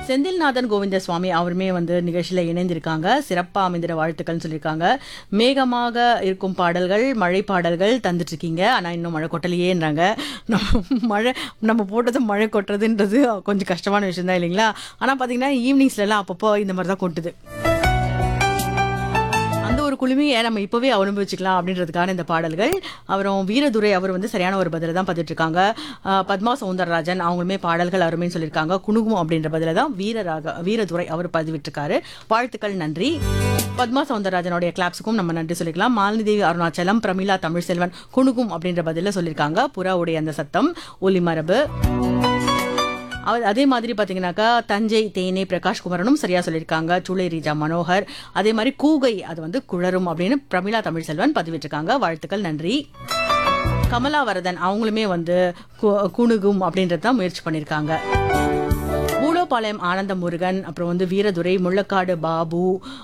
செந்தில்நாதன் கோவிந்த சுவாமி அவருமே வந்து நிகழ்ச்சியில இணைந்திருக்காங்க சிறப்பா அமைந்திர வாழ்த்துக்கள்னு சொல்லியிருக்காங்க மேகமாக இருக்கும் பாடல்கள் மழை பாடல்கள் தந்துட்டு இருக்கீங்க ஆனா இன்னும் மழை கொட்டலையேன்றாங்க நம்ம மழை நம்ம போட்டது மழை கொட்டுறதுன்றது கொஞ்சம் கஷ்டமான விஷயம் தான் இல்லைங்களா ஆனா பாத்தீங்கன்னா ஈவினிங்ஸ்ல எல்லாம் அப்பப்போ இந்த மாதிரி தான் கொட்டுது அந்த ஒரு குழுமையை நம்ம இப்போவே அனுபவிச்சுக்கலாம் அப்படின்றதுக்கான இந்த பாடல்கள் அப்புறம் வீரதுரை அவர் வந்து சரியான ஒரு பதில தான் பார்த்துட்டு இருக்காங்க அஹ் பத்மா சவுந்தரராஜன் அவங்களுமே பாடல்கள் அருமைன்னு சொல்லியிருக்காங்க குணுகும் அப்படின்ற பதில தான் வீரராக வீரதுரை அவர் பதிவிட்டிருக்காரு வாழ்த்துக்கள் நன்றி பத்மா சவுந்தரராஜனுடைய கிளாப்ஸுக்கும் நம்ம நன்றி சொல்லிக்கலாம் மாலினி அருணாச்சலம் பிரமிளா தமிழ்செல்வன் குணுகும் அப்படின்ற பதில சொல்லியிருக்காங்க புறாவுடைய அந்த சத்தம் ஒலிமரபு அவர் அதே மாதிரி பார்த்தீங்கன்னாக்கா தஞ்சை தேனே பிரகாஷ் குமரனும் சரியா சொல்லியிருக்காங்க சூளை ரீஜா மனோகர் அதே மாதிரி கூகை அது வந்து குளரும் அப்படின்னு பிரமிளா தமிழ்செல்வன் பதிவிட்டிருக்காங்க வாழ்த்துக்கள் நன்றி கமலாவரதன் அவங்களுமே வந்து கு- குணுகும் அப்படின்றது தான் முயற்சி பண்ணியிருக்காங்க பூலோபாளையம் ஆனந்த முருகன் அப்புறம் வந்து வீரதுரை முள்ளக்காடு பாபு